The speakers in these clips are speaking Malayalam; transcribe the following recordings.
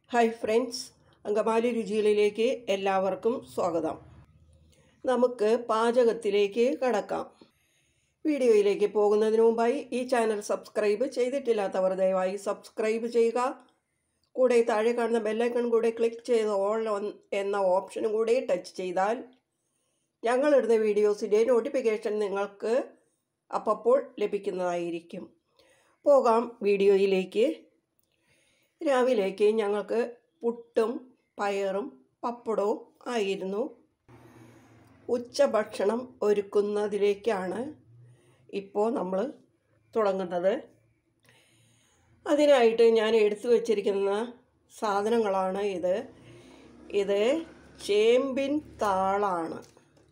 ഹായ് ഫ്രണ്ട്സ് അങ്കമാലി രുചികളിലേക്ക് എല്ലാവർക്കും സ്വാഗതം നമുക്ക് പാചകത്തിലേക്ക് കടക്കാം വീഡിയോയിലേക്ക് പോകുന്നതിന് മുമ്പായി ഈ ചാനൽ സബ്സ്ക്രൈബ് ചെയ്തിട്ടില്ലാത്തവർ ദയവായി സബ്സ്ക്രൈബ് ചെയ്യുക കൂടെ താഴെ കാണുന്ന ബെല്ലൈക്കൺ കൂടെ ക്ലിക്ക് ചെയ്ത് ഓൾ എന്ന ഓപ്ഷനും കൂടെ ടച്ച് ചെയ്താൽ ഞങ്ങളിടുന്ന വീഡിയോസിൻ്റെ നോട്ടിഫിക്കേഷൻ നിങ്ങൾക്ക് അപ്പോൾ ലഭിക്കുന്നതായിരിക്കും പോകാം വീഡിയോയിലേക്ക് രാവിലേക്ക് ഞങ്ങൾക്ക് പുട്ടും പയറും പപ്പടവും ആയിരുന്നു ഉച്ചഭക്ഷണം ഒരുക്കുന്നതിലേക്കാണ് ഇപ്പോൾ നമ്മൾ തുടങ്ങുന്നത് അതിനായിട്ട് ഞാൻ എടുത്തു വച്ചിരിക്കുന്ന സാധനങ്ങളാണ് ഇത് ഇത് ചേമ്പിൻ താളാണ്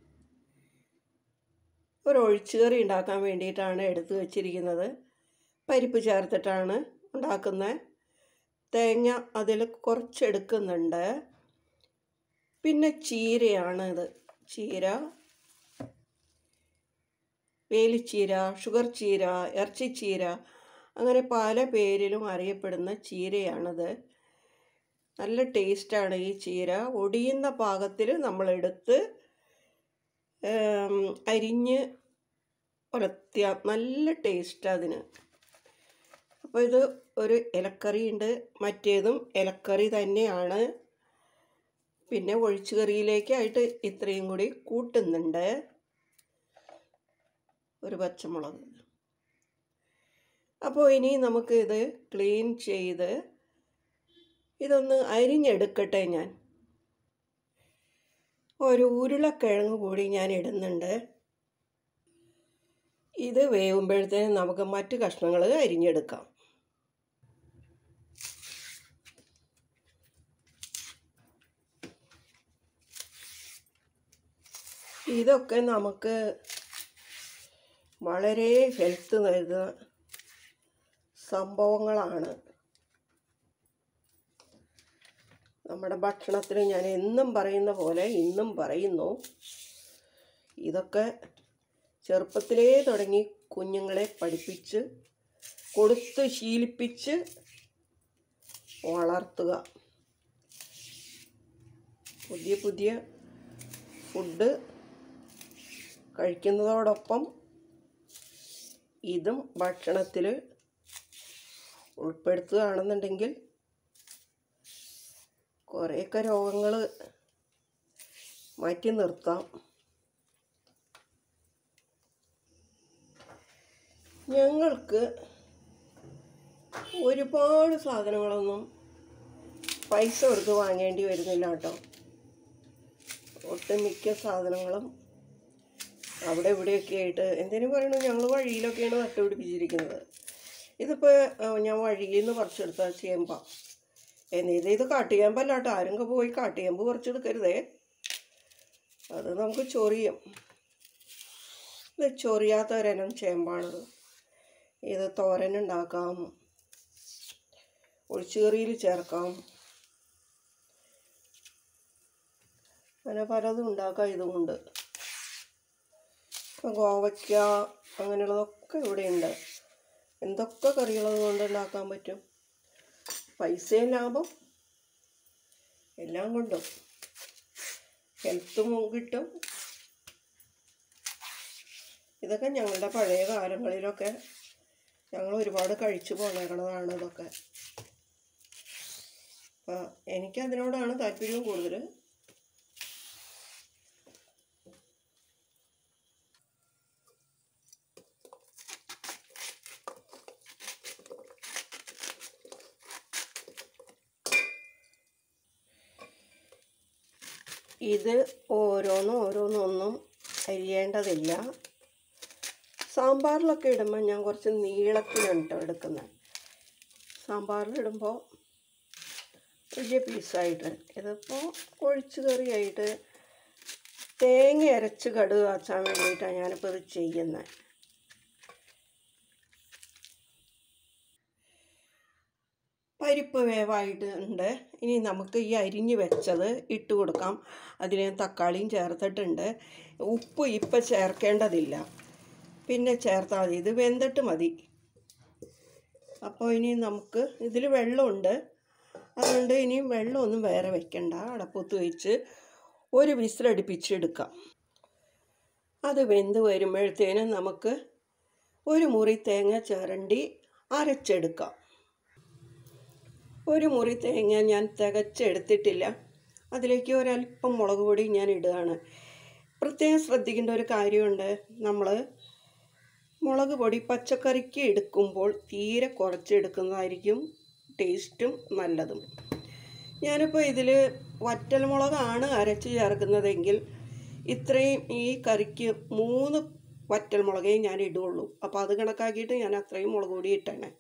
ഒരു ഒഴിച്ചുകറി ഉണ്ടാക്കാൻ വേണ്ടിയിട്ടാണ് എടുത്തു വച്ചിരിക്കുന്നത് പരിപ്പ് ചേർത്തിട്ടാണ് ഉണ്ടാക്കുന്നത് തേങ്ങ അതിൽ കുറച്ചെടുക്കുന്നുണ്ട് പിന്നെ ചീരയാണ് ഇത് ചീര വേലിച്ചീര ഷുഗർ ചീര ഇറച്ചിച്ചീര അങ്ങനെ പല പേരിലും അറിയപ്പെടുന്ന ചീരയാണിത് നല്ല ടേസ്റ്റാണ് ഈ ചീര ഒടിയുന്ന പാകത്തിൽ നമ്മളെടുത്ത് അരിഞ്ഞ് ഉലത്തിയ നല്ല ടേസ്റ്റ് അതിന് അപ്പോൾ ഇത് ഒരു ഇലക്കറി ഉണ്ട് മറ്റേതും ഇലക്കറി തന്നെയാണ് പിന്നെ ഒഴിച്ചുകറിയിലേക്കായിട്ട് ഇത്രയും കൂടി കൂട്ടുന്നുണ്ട് ഒരു പച്ചമുളക് അപ്പോൾ ഇനി നമുക്ക് ഇത് ക്ലീൻ ചെയ്ത് ഇതൊന്ന് അരിഞ്ഞെടുക്കട്ടെ ഞാൻ ഒരു ഉരുളക്കിഴങ്ങ് കൂടി ഞാൻ ഇടുന്നുണ്ട് ഇത് വേവുമ്പോഴത്തേനും നമുക്ക് മറ്റ് കഷ്ണങ്ങൾ അരിഞ്ഞെടുക്കാം ഇതൊക്കെ നമുക്ക് വളരെ ഹെൽത്ത് നൽകുന്ന സംഭവങ്ങളാണ് നമ്മുടെ ഭക്ഷണത്തിൽ ഞാൻ എന്നും പറയുന്ന പോലെ ഇന്നും പറയുന്നു ഇതൊക്കെ ചെറുപ്പത്തിലേ തുടങ്ങി കുഞ്ഞുങ്ങളെ പഠിപ്പിച്ച് കൊടുത്ത് ശീലിപ്പിച്ച് വളർത്തുക പുതിയ പുതിയ ഫുഡ് കഴിക്കുന്നതോടൊപ്പം ഇതും ഭക്ഷണത്തിൽ ഉൾപ്പെടുത്തുകയാണെന്നുണ്ടെങ്കിൽ കുറേയൊക്കെ രോഗങ്ങൾ മാറ്റി നിർത്താം ഞങ്ങൾക്ക് ഒരുപാട് സാധനങ്ങളൊന്നും പൈസ കൊടുത്ത് വാങ്ങേണ്ടി വരുന്നില്ല കേട്ടോ ഒട്ടുമിക്ക സാധനങ്ങളും അവിടെ ഇവിടെയൊക്കെ ആയിട്ട് എന്തിനും പറയണു ഞങ്ങൾ വഴിയിലൊക്കെയാണ് നട്ടുപിടിപ്പിച്ചിരിക്കുന്നത് ഇതിപ്പോൾ ഞാൻ വഴിയിൽ നിന്ന് പറിച്ചെടുത്ത ചേമ്പ എന്നിത് ഇത് കാട്ടുചേമ്പല്ല കേട്ടോ ആരെങ്കിലും പോയി കാട്ടുചേമ്പ് പറിച്ചെടുക്കരുതേ അത് നമുക്ക് ചൊറിയും ഇത് ചൊറിയാത്ത ഒരിനം ചേമ്പാണിത് ഇത് തോരൻ ഉണ്ടാക്കാം ഒഴിച്ചുകറിയിൽ ചേർക്കാം അങ്ങനെ പലതും ഉണ്ടാക്കാം ഇതുകൊണ്ട് ഗോവയ്ക്ക അങ്ങനെയുള്ളതൊക്കെ ഇവിടെ ഉണ്ട് എന്തൊക്കെ കറികളത് കൊണ്ട് ഉണ്ടാക്കാൻ പറ്റും പൈസയും ലാഭം എല്ലാം കൊണ്ടും ഹെൽത്തും കിട്ടും ഇതൊക്കെ ഞങ്ങളുടെ പഴയ കാലങ്ങളിലൊക്കെ ഞങ്ങൾ ഒരുപാട് കഴിച്ചു പോന്നേക്കണതാണ് ഇതൊക്കെ അപ്പം എനിക്കതിനോടാണ് താല്പര്യം കൂടുതൽ ഇത് ഓരോന്നും ഓരോന്നൊന്നും അരിയേണ്ടതില്ല സാമ്പാറിലൊക്കെ ഇടുമ്പോൾ ഞാൻ കുറച്ച് നീളത്തിലാണ് കേട്ടോ എടുക്കുന്നത് സാമ്പാറിലിടുമ്പോൾ വലിയ പീസായിട്ട് ഇതിപ്പോൾ ഒഴിച്ച് കറിയായിട്ട് തേങ്ങ അരച്ച് കടുക് കാച്ചാൻ വേണ്ടിയിട്ടാണ് ഞാനിപ്പോൾ ഇത് ചെയ്യുന്നത് പരിപ്പ് വേവായിട്ട് ഉണ്ട് ഇനി നമുക്ക് ഈ അരിഞ്ഞ് വെച്ചത് ഇട്ട് കൊടുക്കാം അതിന് തക്കാളിയും ചേർത്തിട്ടുണ്ട് ഉപ്പ് ഇപ്പം ചേർക്കേണ്ടതില്ല പിന്നെ ചേർത്താൽ മതി ഇത് വെന്തിട്ട് മതി അപ്പോൾ ഇനി നമുക്ക് ഇതിൽ വെള്ളമുണ്ട് അതുകൊണ്ട് ഇനി വെള്ളമൊന്നും വേറെ വെക്കണ്ട അടപ്പത്ത് വെച്ച് ഒരു വിസിലടുപ്പിച്ചെടുക്കാം അത് വെന്ത് വരുമ്പോഴത്തേനും നമുക്ക് ഒരു മുറി തേങ്ങ ചിരണ്ടി അരച്ചെടുക്കാം ഒരു മുറി തേങ്ങ ഞാൻ തികച്ചെടുത്തിട്ടില്ല അതിലേക്ക് ഒരല്പം മുളക് പൊടി ഞാൻ ഇടുകയാണ് പ്രത്യേകം ശ്രദ്ധിക്കേണ്ട ഒരു കാര്യമുണ്ട് നമ്മൾ മുളക് പൊടി പച്ചക്കറിക്ക് എടുക്കുമ്പോൾ തീരെ കുറച്ചെടുക്കുന്നതായിരിക്കും ടേസ്റ്റും നല്ലതും ഞാനിപ്പോൾ ഇതിൽ വറ്റൽമുളകാണ് അരച്ച് ചേർക്കുന്നതെങ്കിൽ ഇത്രയും ഈ കറിക്ക് മൂന്ന് വറ്റൽമുളകേ ഞാൻ ഇടുകയുള്ളൂ അപ്പോൾ അത് കണക്കാക്കിയിട്ട് ഞാൻ അത്രയും മുളക് പൊടി ഇട്ടണേ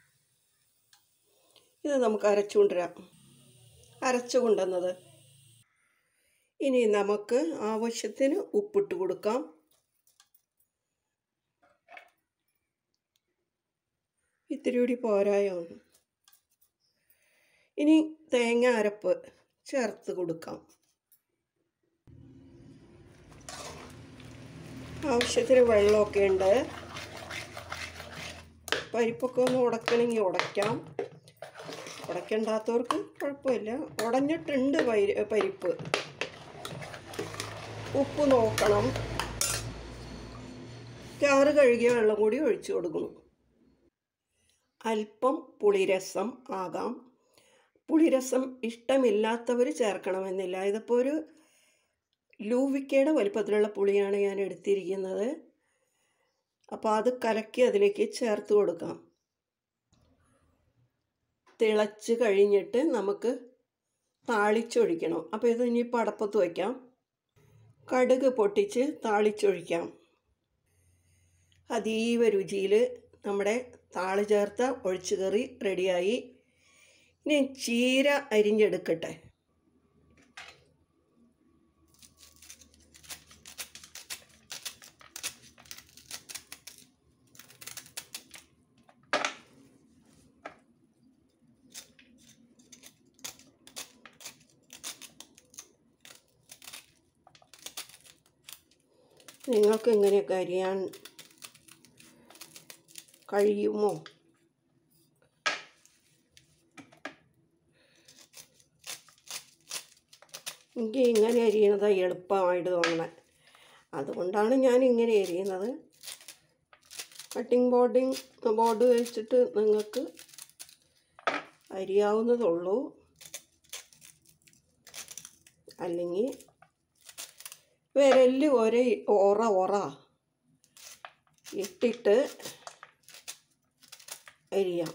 ഇത് നമുക്ക് അരച്ചു കൊണ്ടുവരാം അരച്ചു കൊണ്ടുവന്നത് ഇനി നമുക്ക് ആവശ്യത്തിന് ഉപ്പിട്ട് കൊടുക്കാം ഇത്തിരി കൂടി പോരായോ ഇനി തേങ്ങ അരപ്പ് ചേർത്ത് കൊടുക്കാം ആവശ്യത്തിന് വെള്ളമൊക്കെ ഉണ്ട് പരിപ്പൊക്കെ ഒന്ന് ഉടക്കണമെങ്കിൽ ഉടയ്ക്കാം ഉടയ്ക്കണ്ടാത്തവർക്ക് കുഴപ്പമില്ല ഉടഞ്ഞിട്ടുണ്ട് പരി പരിപ്പ് ഉപ്പ് നോക്കണം ചാറ് കഴുകിയ വെള്ളം കൂടി ഒഴിച്ചു കൊടുക്കണം അല്പം പുളിരസം ആകാം പുളിരസം ഇഷ്ടമില്ലാത്തവർ ചേർക്കണമെന്നില്ല ഇതിപ്പോൾ ഒരു ലൂവിക്കയുടെ വലിപ്പത്തിലുള്ള പുളിയാണ് ഞാൻ എടുത്തിരിക്കുന്നത് അപ്പോൾ അത് കലക്കി അതിലേക്ക് ചേർത്ത് കൊടുക്കാം തിളച്ച് കഴിഞ്ഞിട്ട് നമുക്ക് താളിച്ചൊഴിക്കണം അപ്പോൾ ഇത് ഇനിയിപ്പോൾ അടപ്പത്ത് വയ്ക്കാം കടുക് പൊട്ടിച്ച് താളിച്ചൊഴിക്കാം അതീവ രുചിയിൽ നമ്മുടെ താളി ചേർത്ത ഒഴിച്ചുകറി റെഡിയായി ഇനി ചീര അരിഞ്ഞെടുക്കട്ടെ നിങ്ങൾക്ക് ഇങ്ങനെയൊക്കെ അരിയാൻ കഴിയുമോ എനിക്ക് ഇങ്ങനെ അരിയണതാണ് എളുപ്പമായിട്ട് തോന്നണേ അതുകൊണ്ടാണ് ഞാൻ ഇങ്ങനെ എരിയുന്നത് കട്ടിംഗ് ബോർഡിങ് ബോർഡ് വെച്ചിട്ട് നിങ്ങൾക്ക് അരിയാവുന്നതുള്ളൂ അല്ലെങ്കിൽ വിരലിൽ ഒരേ ഒറ ഒറ ഇട്ടിട്ട് അരിയാം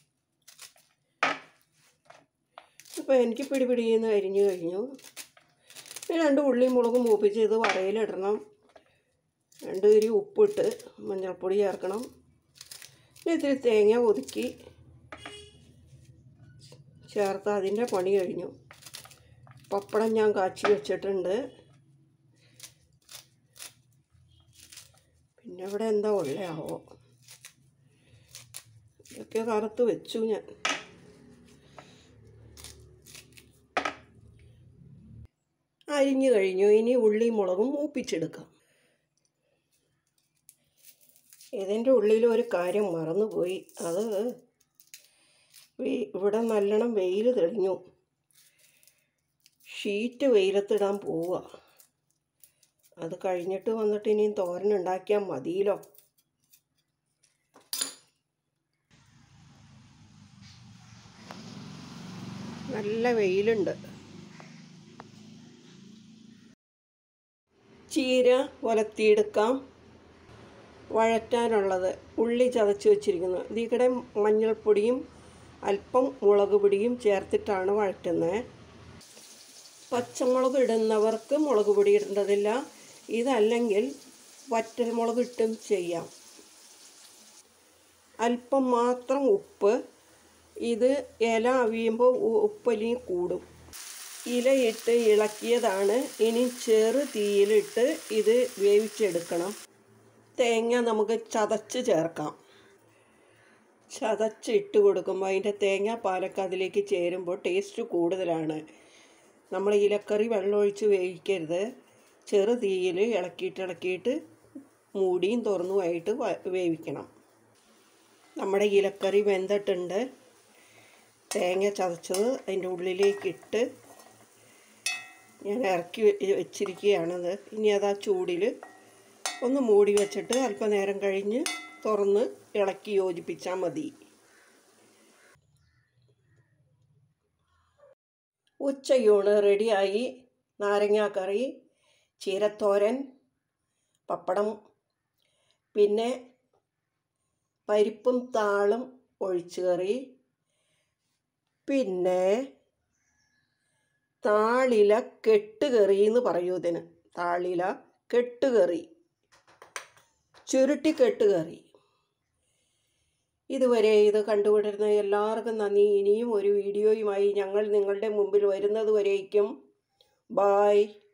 അപ്പോൾ എനിക്ക് പിടിപിടിയെന്ന് അരിഞ്ഞു കഴിഞ്ഞു ഇനി രണ്ട് ഉള്ളി മുളകും മൂപ്പിച്ച് ഇത് വറയിലിടണം രണ്ട് കരി ഉപ്പിട്ട് മഞ്ഞൾപ്പൊടി ചേർക്കണം ഇനി ഇത്തിരി തേങ്ങ ഒതുക്കി ചേർത്ത് അതിൻ്റെ പണി കഴിഞ്ഞു പപ്പടം ഞാൻ കാച്ചി വെച്ചിട്ടുണ്ട് പിന്നെ ഇവിടെ എന്താ ഉള്ളയാവോ ഇതൊക്കെ കറുത്ത് വെച്ചു ഞാൻ അരിഞ്ഞു കഴിഞ്ഞു ഇനി ഉള്ളി മുളകും മൂപ്പിച്ചെടുക്കാം ഇതിൻ്റെ ഉള്ളിൽ ഒരു കാര്യം മറന്നുപോയി അത് വെ- ഇവിടെ നല്ലോണം വെയിൽ തെളിഞ്ഞു ഷീറ്റ് വെയിലത്തിടാൻ പോവുക അത് കഴിഞ്ഞിട്ട് വന്നിട്ട് ഇനിയും തോരൻ ഉണ്ടാക്കിയാൽ മതിയല്ലോ നല്ല വെയിലുണ്ട് ചീര ഉലത്തിയെടുക്കാം വഴറ്റാനുള്ളത് ഉള്ളി ചതച്ച് വെച്ചിരിക്കുന്നു ഇതിക്കടെ മഞ്ഞൾപ്പൊടിയും അല്പം മുളക് പൊടിയും ചേർത്തിട്ടാണ് വഴറ്റുന്നത് പച്ചമുളക് ഇടുന്നവർക്ക് മുളക് പൊടി ഇടേണ്ടതില്ല ഇതല്ലെങ്കിൽ വറ്റൽ മുളക് ഇട്ടും ചെയ്യാം അല്പം മാത്രം ഉപ്പ് ഇത് ഇല അവിയുമ്പോൾ ഉപ്പലി കൂടും ഇലയിട്ട് ഇളക്കിയതാണ് ഇനി ചെറു തീയിലിട്ട് ഇത് വേവിച്ചെടുക്കണം തേങ്ങ നമുക്ക് ചതച്ച് ചേർക്കാം ചതച്ച് ഇട്ട് കൊടുക്കുമ്പോൾ അതിൻ്റെ തേങ്ങ പാലൊക്കെ അതിലേക്ക് ചേരുമ്പോൾ ടേസ്റ്റ് കൂടുതലാണ് നമ്മൾ ഇലക്കറി വെള്ളമൊഴിച്ച് വേവിക്കരുത് ചെറു തീയിൽ ഇളക്കിയിട്ട് ഇളക്കിയിട്ട് മൂടിയും തുറന്നുമായിട്ട് വ- വേവിക്കണം നമ്മുടെ ഇലക്കറി വെന്തിട്ടുണ്ട് തേങ്ങ ചതച്ചത് അതിൻ്റെ ഉള്ളിലേക്ക് ഇട്ട് ഞാൻ ഇറക്കി വെ- വെച്ചിരിക്കുകയാണത് ഇനി അത് ആ ചൂടിൽ ഒന്ന് മൂടി വെച്ചിട്ട് അല്പനേരം കഴിഞ്ഞ് തുറന്ന് ഇളക്കി യോജിപ്പിച്ചാൽ മതി ഉച്ചയൂണ് റെഡിയായി നാരങ്ങാക്കറി ചീരത്തോരൻ പപ്പടം പിന്നെ പരിപ്പും താളും ഒഴിച്ച് കറി പിന്നെ താളില കെട്ടുകറി എന്ന് പറയൂ ഇതിന് താളില കെട്ടുകറി ചുരുട്ടിക്കെട്ടുകറി ഇതുവരെ ഇത് കണ്ടുകൊണ്ടിരുന്ന എല്ലാവർക്കും നന്ദി ഇനിയും ഒരു വീഡിയോയുമായി ഞങ്ങൾ നിങ്ങളുടെ മുമ്പിൽ വരുന്നത് വരേക്കും ബായ്